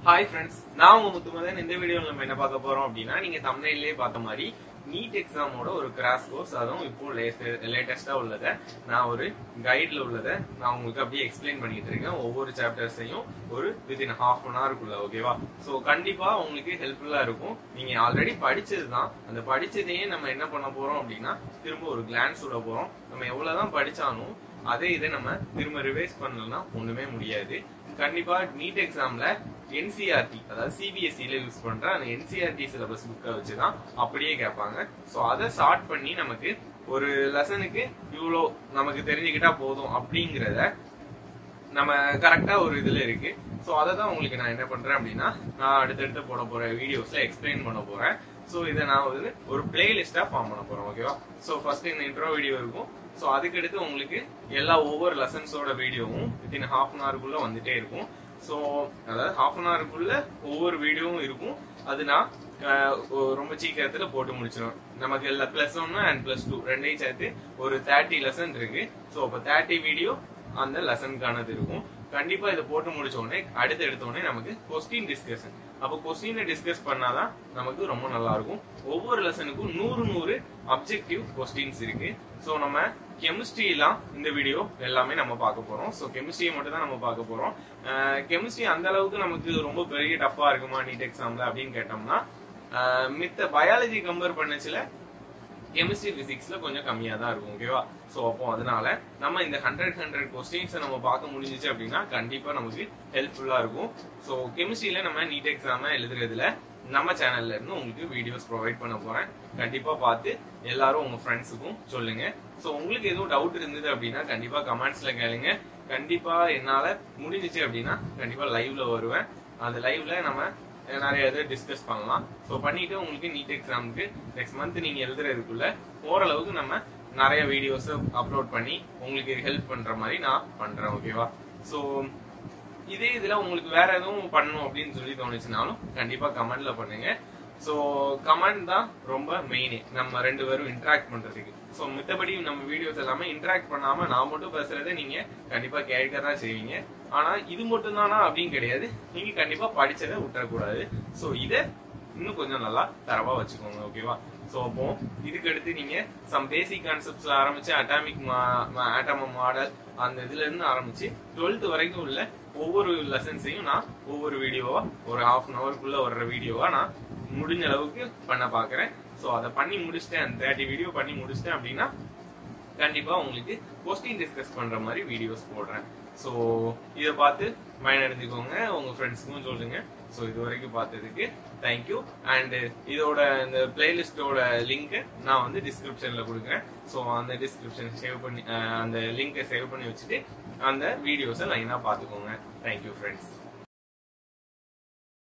hi friends நான் உங்க முத்துமதன் இந்த வீடியோல நம்ம என்ன பார்க்க போறோம் அப்படின்னா நீங்க தமிழ்லயே பார்த்த மாதிரி நீட் எக்ஸாமோட ஒரு கிராஸ் கோர்ஸ் அதுவும் இப்போ லேட்டஸ்டா உள்ளதை நான் ஒரு கைட்ல உள்ளதை நான் உங்களுக்கு அப்படியே எக்ஸ்பிளைன் பண்ணிட்டு இருக்கேன் ஒவ்வொரு சாப்டர்ஸையும் ஒரு வித்தின் ஹாஃப் அன் ஹவருக்குள்ள ஓகேவா ஸோ கண்டிப்பா உங்களுக்கு ஹெல்ப்ஃபுல்லா இருக்கும் நீங்க ஆல்ரெடி படிச்சது தான் அந்த படிச்சதையே நம்ம என்ன பண்ண போறோம் அப்படின்னா திரும்ப ஒரு கிளான்ஸ் விட போறோம் நம்ம எவ்வளவுதான் படிச்சாலும் அதே இதை நம்ம திரும்ப ரிவைஸ் பண்ணலன்னா ஒண்ணுமே முடியாது கண்டிப்பா நீட் எக்ஸாம்ல என்சிஆர்டி அதாவது சிபிஎஸ்சில யூஸ் பண்ற அந்த என்சிஆர்டி சிலபஸ் புக்கை வச்சுதான் அப்படியே கேட்பாங்க சோ அதை ஷார்ட் பண்ணி நமக்கு ஒரு லெசனுக்கு இவ்வளோ நமக்கு தெரிஞ்சுக்கிட்டா போதும் அப்படிங்கிறத நம்ம கரெக்டா ஒரு இதுல இருக்கு சோ அதை தான் உங்களுக்கு நான் என்ன பண்றேன் அப்படின்னா நான் அடுத்தடுத்து போட போற வீடியோஸ்ல எக்ஸ்பிளைன் பண்ண போறேன் சோ இதை நான் வந்து ஒரு பிளேலிஸ்டா ஃபார்ம் பண்ண போறேன் ஓகேவா சோ ஃபர்ஸ்ட் இந்த இன்ட்ரோ வீடியோ இருக்கும் சோ அதுக்கடுத்து உங்களுக்கு எல்லா ஒவ்வொரு லெசன்ஸோட வீடியோவும் வித்தின் ஹாஃப் அன் ஹவருக்குள்ள வந்துட்டே இருக்கும் ஸோ அதாவது ஹாஃப் அன் ஹவருக்குள்ள ஒவ்வொரு வீடியோவும் இருக்கும் அது நான் அஹ், ஒ- ரொம்ப சீக்கிரத்துல போட்டு முடிச்சிடும் நமக்கு இல்லை பிளஸ் ஒன்னு அண்ட் பிளஸ் டூ ரெண்டையும் சேர்த்து ஒரு தேர்ட்டி லெசன் இருக்கு ஸோ அப்போ தேர்ட்டி வீடியோ அந்த லெசனுக்கானது இருக்கும் கண்டிப்பா இதை போட்டு முடிச்ச உடனே அடுத்து எடுத்த உடனே நமக்கு கொஸ்டின் டிஸ்கஷன் அப்போ கொஸ்டினை டிஸ்கஸ் பண்ணாதான் நமக்கு ரொம்ப நல்லா இருக்கும் ஒவ்வொரு லெசனுக்கும் நூறு நூறு அப்ஜெக்டிவ் கொஸ்டின்ஸ் இருக்கு ஸோ நம்ம கெமிஸ்ட்ரிலாம் இந்த வீடியோ எல்லாமே நம்ம பார்க்க போறோம் ஸோ கெமிஸ்ட்ரியை மட்டும் தான் நம்ம பார்க்க போறோம் கெமிஸ்ட்ரி அந்த அளவுக்கு நமக்கு ரொம்ப பெரிய டஃபா இருக்குமா நீட் எக்ஸாம்ல அப்படின்னு கேட்டோம்னா அஹ், மித்த பயாலஜி கம்பேர் பண்ணச்சுல கெமிஸ்ட்ரி பிசிக்ஸ்ல கொஞ்சம் கம்மியா தான் இருக்கும் ஓகேவா சோ அப்போ அதனால நம்ம இந்த ஹண்ட்ரட் ஹண்ட்ரட் கொஸ்டின்ஸ் நம்ம பார்க்க முடிஞ்சிச்சு அப்படின்னா கண்டிப்பா நமக்கு ஹெல்ப்ஃபுல்லா இருக்கும் சோ கெமிஸ்ட்ரியில நம்ம நீட் எக்ஸாம எழுதுறதுல நம்ம சேனல்ல இருந்து உங்களுக்கு வீடியோஸ் ப்ரொவைட் பண்ண போறேன் கண்டிப்பா பார்த்து எல்லாரும் உங்க ஃப்ரெண்ட்ஸுக்கும் சொல்லுங்க சோ உங்களுக்கு எதுவும் டவுட் இருந்தது அப்படின்னா கண்டிப்பா கமெண்ட்ஸ்ல கேளுங்க கண்டிப்பா என்னால முடிஞ்சிச்சு அப்படின்னா கண்டிப்பா லைவ்ல வருவேன் அந்த லைவ்ல நம்ம நிறைய இதை டிஸ்கஸ் பண்ணலாம் ஸோ பண்ணிட்டு உங்களுக்கு நீட் எக்ஸாமுக்கு நெக்ஸ்ட் மந்த் நீங்க எழுதுறதுக்குள்ள ஓரளவுக்கு நம்ம நிறைய வீடியோஸ் அப்லோட் பண்ணி உங்களுக்கு ஹெல்ப் பண்ற மாதிரி நான் பண்றேன் ஓகேவா ஸோ இதே இதுல உங்களுக்கு வேற எதுவும் பண்ணணும் அப்படின்னு சொல்லி தோணுச்சுனாலும் கண்டிப்பா கமெண்ட்ல பண்ணுங்க ஸோ கமெண்ட் தான் ரொம்ப மெயின் நம்ம ரெண்டு பேரும் இன்டராக்ட் பண்றதுக்கு ஸோ மித்தபடி நம்ம வீடியோஸ் எல்லாமே இன்டராக்ட் பண்ணாம நான் மட்டும் பேசுறதை நீங்க கண்டிப்பா கேட்க தான் செய்வீங்க ஆனா இது மட்டும் தானா அப்படின்னு கிடையாது நீங்க கண்டிப்பா படிச்சதை விட்டுறக்கூடாது ஸோ இதை இன்னும் கொஞ்சம் நல்லா தரவா வச்சுக்கோங்க ஓகேவா ஸோ அப்போ இதுக்கு அடுத்து நீங்க சம் பேசிக் கான்செப்ட்ஸ்ல ஆரம்பிச்சு அட்டாமிக் ஆட்டம மாடல் அந்த இதுல இருந்து ஆரம்பிச்சு டுவெல்த் வரைக்கும் உள்ள ஒவ்வொரு லெசன்ஸையும் நான் ஒவ்வொரு வீடியோவா ஒரு ஹாஃப் அன் ஹவருக்குள்ள வர்ற வீடியோவா நான் முடிஞ்ச அளவுக்கு பண்ண பாக்குறேன் ஸோ அதை பண்ணி முடிச்சிட்டேன் தேர்ட்டி வீடியோ பண்ணி முடிச்சிட்டேன் அப்படின்னா கண்டிப்பா உங்களுக்கு கொஸ்டின் டிஸ்கஸ் பண்ற மாதிரி வீடியோஸ் போடுறேன் ஸோ இதை பார்த்து பயனடைஞ்சுக்கோங்க உங்க ஃப்ரெண்ட்ஸுக்கும் சொல்லுங்க ஸோ இது வரைக்கும் பார்த்ததுக்கு தேங்க்யூ அண்ட் இதோட இந்த பிளேலிஸ்டோட லிங்க் நான் வந்து டிஸ்கிரிப்ஷன்ல கொடுக்குறேன் ஸோ அந்த டிஸ்கிரிப்ஷன் சேவ் பண்ணி அஹ், அந்த லிங்கை சேவ் பண்ணி வச்சுட்டு அந்த வீடியோஸை லைனாக பார்த்துக்கோங்க தேங்க்யூ ஃப்ரெண்ட்ஸ்